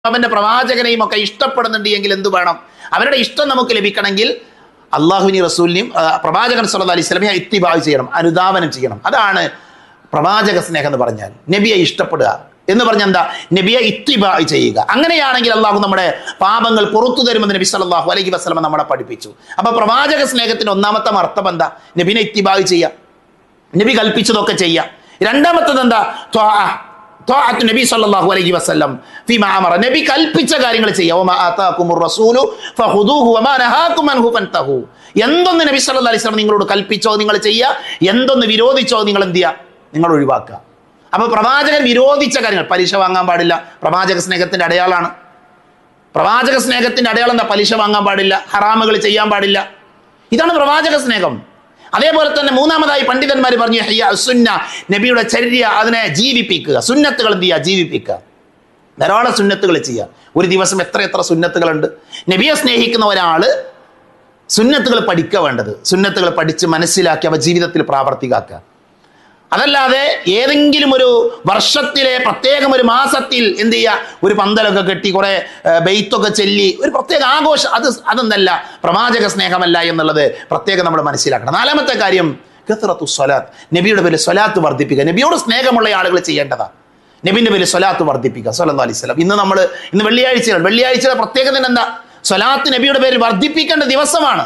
അവന്റെ പ്രവാചകനെയും ഒക്കെ ഇഷ്ടപ്പെടുന്നുണ്ട് എങ്കിൽ എന്ത് വേണം അവരുടെ ഇഷ്ടം നമുക്ക് ലഭിക്കണമെങ്കിൽ അള്ളാഹുവിനി റസൂലിനെയും ആ, പ്രവാചകൻ സല്ലല്ലാഹു അലൈഹി സ്വലമയെ ഇത്തിബാവ് ചെയ്യണം അനുധാവനം ചെയ്യണം അതാണ് പ്രവാചക സ്നേഹം എന്ന് പറഞ്ഞാൽ നബിയെ ഇഷ്ടപ്പെടുക എന്ന് പറഞ്ഞാൽ എന്താ നബിയെ ഇത്തിബാ ചെയ്യുക അങ്ങനെയാണെങ്കിൽ അള്ളാഹു നമ്മുടെ പാപങ്ങൾ പുറത്തു തരുമെന്ന് നബി സല്ലല്ലാഹു അലൈഹി വസല്ലമ നമ്മളെ പഠിപ്പിച്ചു അപ്പൊ പ്രവാചക സ്നേഹത്തിന്റെ ഒന്നാമത്തെ അർത്ഥം എന്താ നബിനെ ഇത്തിബാ ചെയ്യുക നബി കൽപ്പിച്ചതൊക്കെ ചെയ്യാം രണ്ടാമത്തത് എന്താ ത്വാഅ. ത്വാഅത്തു നബി സല്ലല്ലാഹു അലൈഹി വസല്ലം ഫീമാ അമറ നബി കൽപ്പിച്ച കാര്യങ്ങൾ ചെയ്യുക വമാ ആതാകുമുർ റസൂലു ഫഖുദൂഹു വമാ നഹാകും അൻഹു ഫൻതഹു എന്തൊന്ന് നബി സല്ലല്ലാഹു അലൈഹി വസല്ലം നിങ്ങളോട് കൽപ്പിച്ചോ നിങ്ങൾ ചെയ്യുക എന്തൊന്ന് വിരോധിച്ചോ നിങ്ങൾ എന്ത് ചെയ്യുക നിങ്ങൾ ഒഴിവാക്കുക അപ്പൊ പ്രവാചകൻ വിരോധിച്ച കാര്യങ്ങൾ പലിശ വാങ്ങാൻ പാടില്ല പ്രവാചക സ്നേഹത്തിന്റെ അടയാളാണ് പ്രവാചക സ്നേഹത്തിന്റെ അടയാളം എന്താ പലിശ വാങ്ങാൻ പാടില്ല ഹറാമുകൾ ചെയ്യാൻ പാടില്ല ഇതാണ് പ്രവാചക സ്നേഹം അതേപോലെ തന്നെ മൂന്നാമതായി പണ്ഡിതന്മാർ പറഞ്ഞു ഹയ്യ സുന്ന നബിയുടെ ചര്യ അതിനെ ജീവിപ്പിക്കുക സുന്നത്തുകൾ എന്ത് ചെയ്യുക ജീവിപ്പിക്കുക ധാരാളം സുന്നത്തുകൾ ചെയ്യുക ഒരു ദിവസം എത്ര എത്ര സുന്നത്തുകളുണ്ട് നബിയെ സ്നേഹിക്കുന്ന ഒരാള് സുന്നത്തുകൾ പഠിക്കുക വേണ്ടത് സുന്നത്തുകൾ പഠിച്ച് മനസ്സിലാക്കി അവ ജീവിതത്തിൽ പ്രാവർത്തികാക്കുക അതല്ലാതെ ഏതെങ്കിലും ഒരു വർഷത്തിലെ പ്രത്യേകം ഒരു മാസത്തിൽ എന്ത് ചെയ്യുക ഒരു പന്തലൊക്കെ കെട്ടി കുറെ ബെയ്ത്തൊക്കെ ചെല്ലി ഒരു പ്രത്യേക ആഘോഷം അത് അതൊന്നല്ല പ്രവാചക സ്നേഹമല്ല എന്നുള്ളത് പ്രത്യേകം നമ്മൾ മനസ്സിലാക്കണം നാലാമത്തെ കാര്യം കത്തറത്തു സ്വലാത്ത് നബിയുടെ പേരിൽ സ്വലാത്ത് വർദ്ധിപ്പിക്കുക നബിയോട് സ്നേഹമുള്ള ആളുകൾ ചെയ്യേണ്ടതാ നബിന്റെ പേരിൽ സ്വലാത്ത് വർദ്ധിപ്പിക്കുക സ്വലം അലൈഹി സ്വലം ഇന്ന് നമ്മൾ ഇന്ന് വെള്ളിയാഴ്ചയാണ് വെള്ളിയാഴ്ചയുടെ പ്രത്യേകത എന്താ സ്വലാത്ത് നബിയുടെ പേരിൽ വർദ്ധിപ്പിക്കേണ്ട ദിവസമാണ്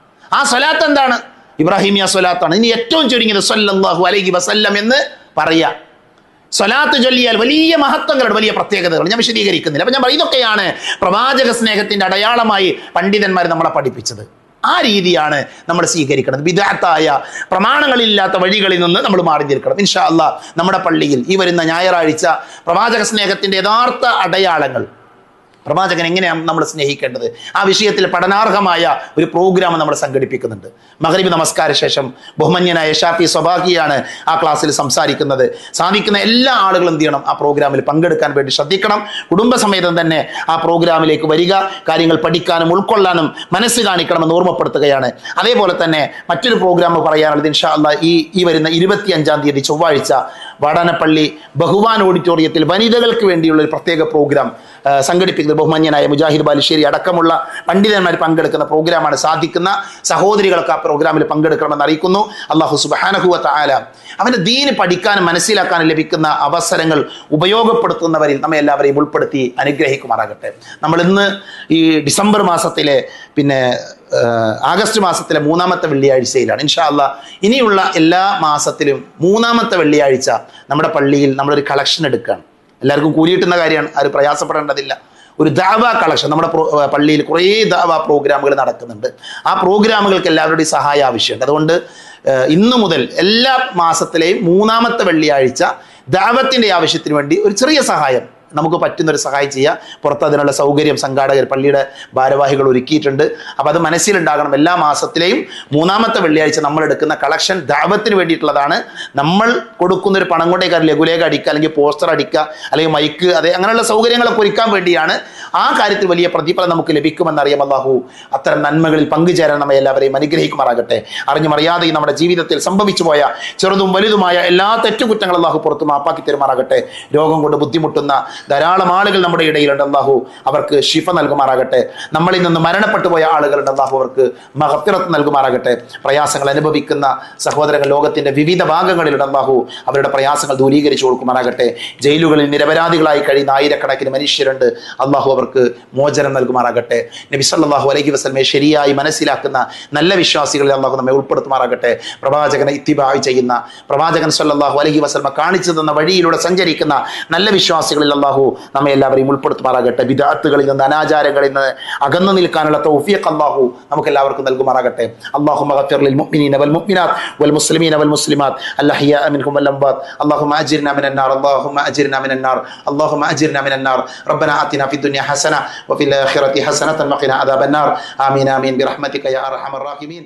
ആ സ്വലാത്ത് എന്താണ് ഇബ്രാഹിമിയ സ്വലാത്താണ് ഇനി ഏറ്റവും ചുരുങ്ങിയത് സല്ലല്ലാഹു അലൈഹി വസല്ലം എന്ന് പറയാ സ്വലാത്ത് ചൊല്ലിയാൽ വലിയ മഹത്വങ്ങളുണ്ട് വലിയ പ്രത്യേകതകൾ ഞാൻ വിശദീകരിക്കുന്നില്ല അപ്പൊ ഞാൻ പറയും ഇതൊക്കെയാണ് പ്രവാചക സ്നേഹത്തിന്റെ അടയാളമായി പണ്ഡിതന്മാർ നമ്മളെ പഠിപ്പിച്ചത് ആ രീതിയാണ് നമ്മൾ സ്വീകരിക്കുന്നത് വിദാത്തായ പ്രമാണങ്ങളില്ലാത്ത വഴികളിൽ നിന്ന് നമ്മൾ മാറി നിൽക്കണം ഇൻഷാ അല്ലാ നമ്മുടെ പള്ളിയിൽ ഈ വരുന്ന ഞായറാഴ്ച പ്രവാചക സ്നേഹത്തിന്റെ യഥാർത്ഥ അടയാളങ്ങൾ പ്രവാചകൻ എങ്ങനെയാണ് നമ്മൾ സ്നേഹിക്കേണ്ടത് ആ വിഷയത്തിൽ പഠനാർഹമായ ഒരു പ്രോഗ്രാം നമ്മൾ സംഘടിപ്പിക്കുന്നുണ്ട് മഹരിബ് നമസ്കാര ശേഷം ബഹുമന്യനായ ഷാഫി സ്വഭാഗിയാണ് ആ ക്ലാസ്സിൽ സംസാരിക്കുന്നത് സാധിക്കുന്ന എല്ലാ ആളുകളും എന്ത് ചെയ്യണം ആ പ്രോഗ്രാമിൽ പങ്കെടുക്കാൻ വേണ്ടി ശ്രദ്ധിക്കണം കുടുംബസമേതം തന്നെ ആ പ്രോഗ്രാമിലേക്ക് വരിക കാര്യങ്ങൾ പഠിക്കാനും ഉൾക്കൊള്ളാനും മനസ്സ് കാണിക്കണമെന്ന് ഓർമ്മപ്പെടുത്തുകയാണ് അതേപോലെ തന്നെ മറ്റൊരു പ്രോഗ്രാം പറയാനുള്ളത് ഇൻഷാ അല്ലാ ഈ ഈ വരുന്ന ഇരുപത്തി അഞ്ചാം തീയതി ചൊവ്വാഴ്ച വാടാനപ്പള്ളി ബഹുമാൻ ഓഡിറ്റോറിയത്തിൽ വനിതകൾക്ക് വേണ്ടിയുള്ള ഒരു പ്രത്യേക പ്രോഗ്രാം ആ, സംഘടിപ്പിക്കുന്നത് ബഹുമാന്യനായ മുജാഹിദ് ബാലുശ്ശേരി അടക്കമുള്ള പണ്ഡിതന്മാർ പങ്കെടുക്കുന്ന പ്രോഗ്രാമാണ് സാധിക്കുന്ന സഹോദരികൾക്ക് ആ പ്രോഗ്രാമിൽ പങ്കെടുക്കണമെന്ന് അറിയിക്കുന്നു അള്ളാഹു സുബാനഹുവ താല അവന്റെ ദീന് പഠിക്കാനും മനസ്സിലാക്കാനും ലഭിക്കുന്ന അവസരങ്ങൾ ഉപയോഗപ്പെടുത്തുന്നവരിൽ നമ്മെ എല്ലാവരെയും ഉൾപ്പെടുത്തി അനുഗ്രഹിക്കുമാറാകട്ടെ നമ്മൾ ഇന്ന് ഈ ഡിസംബർ മാസത്തിലെ പിന്നെ ആ, ആഗസ്റ്റ് മാസത്തിലെ മൂന്നാമത്തെ വെള്ളിയാഴ്ചയിലാണ് ഇൻഷാ അല്ലാ ഇനിയുള്ള എല്ലാ മാസത്തിലും മൂന്നാമത്തെ വെള്ളിയാഴ്ച നമ്മുടെ പള്ളിയിൽ നമ്മളൊരു കളക്ഷൻ എടുക്കുകയാണ് എല്ലാവർക്കും കൂലി കിട്ടുന്ന കാര്യമാണ് ആരും പ്രയാസപ്പെടേണ്ടതില്ല ഒരു ദാവ കളക്ഷൻ നമ്മുടെ പ്രോ- ആ, പള്ളിയിൽ കുറേ ദാവ പ്രോഗ്രാമുകൾ നടക്കുന്നുണ്ട് ആ പ്രോഗ്രാമുകൾക്ക് എല്ലാവരുടെയും സഹായം ആവശ്യമുണ്ട് അതുകൊണ്ട് ആ, ഇന്നു മുതൽ എല്ലാ മാസത്തിലെയും മൂന്നാമത്തെ വെള്ളിയാഴ്ച ദാവത്തിന്റെ ആവശ്യത്തിന് വേണ്ടി ഒരു ചെറിയ സഹായം നമുക്ക് പറ്റുന്ന ഒരു സഹായം ചെയ്യുക പുറത്ത് അതിനുള്ള സൗകര്യം സംഘാടകർ പള്ളിയുടെ ഭാരവാഹികൾ ഒരുക്കിയിട്ടുണ്ട് അപ്പോൾ അത് മനസ്സിലുണ്ടാകണം എല്ലാ മാസത്തിലെയും മൂന്നാമത്തെ വെള്ളിയാഴ്ച നമ്മൾ എടുക്കുന്ന കളക്ഷൻ ദാവത്തിന് വേണ്ടിയിട്ടുള്ളതാണ് നമ്മൾ കൊടുക്കുന്ന ഒരു പണം കൊണ്ടേ ലഘുലേഖ അടിക്കുക അല്ലെങ്കിൽ പോസ്റ്റർ അടിക്കുക അല്ലെങ്കിൽ മൈക്ക് അതെ അങ്ങനെയുള്ള സൗകര്യങ്ങളൊക്കെ ഒരുക്കാൻ വേണ്ടിയാണ് ആ കാര്യത്തിൽ വലിയ പ്രതിഫലം നമുക്ക് ലഭിക്കുമെന്നറിയാം അള്ളാഹു അത്തരം നന്മകളിൽ പങ്കുചേരാൻ നമ്മെ എല്ലാവരെയും അനുഗ്രഹിക്കുമാറാകട്ടെ അറിഞ്ഞും അറിയാതെയും നമ്മുടെ ജീവിതത്തിൽ സംഭവിച്ചു പോയ ചെറുതും വലുതുമായ എല്ലാ തെറ്റുകുറ്റങ്ങളും അള്ളാഹു പുറത്ത് മാപ്പാക്കി തരുമാറാകട്ടെ രോഗം കൊണ്ട് ബുദ്ധിമുട്ടുന്ന ധാരാളം ആളുകൾ നമ്മുടെ ഇടയിലുണ്ട് അള്ളാഹു അവർക്ക് ഷിഫ നൽകുമാറാകട്ടെ നമ്മളിൽ നിന്ന് മരണപ്പെട്ടു പോയ ആളുകളുണ്ട് അള്ളാഹു അവർക്ക് മഹത്തിറത്ത് നൽകുമാറാകട്ടെ പ്രയാസങ്ങൾ അനുഭവിക്കുന്ന സഹോദരങ്ങൾ ലോകത്തിന്റെ വിവിധ ഭാഗങ്ങളിലുണ്ട് അള്ളാഹു അവരുടെ പ്രയാസങ്ങൾ ദൂരീകരിച്ചു കൊടുക്കുമാറാകട്ടെ ജയിലുകളിൽ നിരപരാധികളായി കഴിയുന്ന ആയിരക്കണക്കിന് മനുഷ്യരുണ്ട് അള്ളാഹു അവർക്ക് മോചനം നൽകുമാറാകട്ടെ നബി സല്ലല്ലാഹു അലൈഹി വസല്ലമയെ ശരിയായി മനസ്സിലാക്കുന്ന നല്ല വിശ്വാസികളിൽ അള്ളാഹു നമ്മെ ഉൾപ്പെടുത്തുമാറാകട്ടെ പ്രവാചകനെ ഇത്തിബായി ചെയ്യുന്ന പ്രവാചകൻ സല്ലല്ലാഹു അലൈഹി വസല്ലമ കാണിച്ചു തന്ന വഴിയിലൂടെ സഞ്ചരിക്കുന്ന നല്ല വിശ്വാസികളിൽ അള്ളാഹു നമ്മെ എല്ലാവരെയും ഉൾപ്പെടുത്തുമാറാകട്ടെ വിദാത്തുകളിൽ നിന്ന് അനാചാരങ്ങളിൽ നിന്ന് അകന്നു നിൽക്കാനുള്ള തൗഫീഖ് അള്ളാഹു നമുക്ക് എല്ലാവർക്കും നൽകുമാറാകട്ടെ അള്ളാഹു മഗഫിർ ലിൽ മുഅ്മിനീന വൽ മുഅ്മിനാത്ത് വൽ മുസ്ലിമീന വൽ മുസ്ലിമാത്ത് അല്ലഹിയ മിൻഹും വൽ അംവാത്ത് اللهم اجرنا من النار اللهم اجرنا من النار اللهم اجرنا من النار ربنا آتنا في الدنيا حسنه وفي الاخره حسنه وقنا عذاب النار امين امين برحمتك يا ارحم الراحمين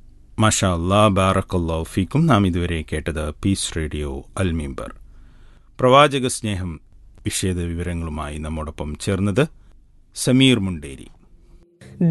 മഷാ അല്ലാ ബാറക്കല്ലാ ഫീക്കും നാം ഇതുവരെ കേട്ടത് പീസ് റേഡിയോ അൽ മീംബർ പ്രവാചക സ്നേഹം വിഷയത വിവരങ്ങളുമായി നമ്മോടൊപ്പം ചേർന്നത് സമീർ മുണ്ടേരി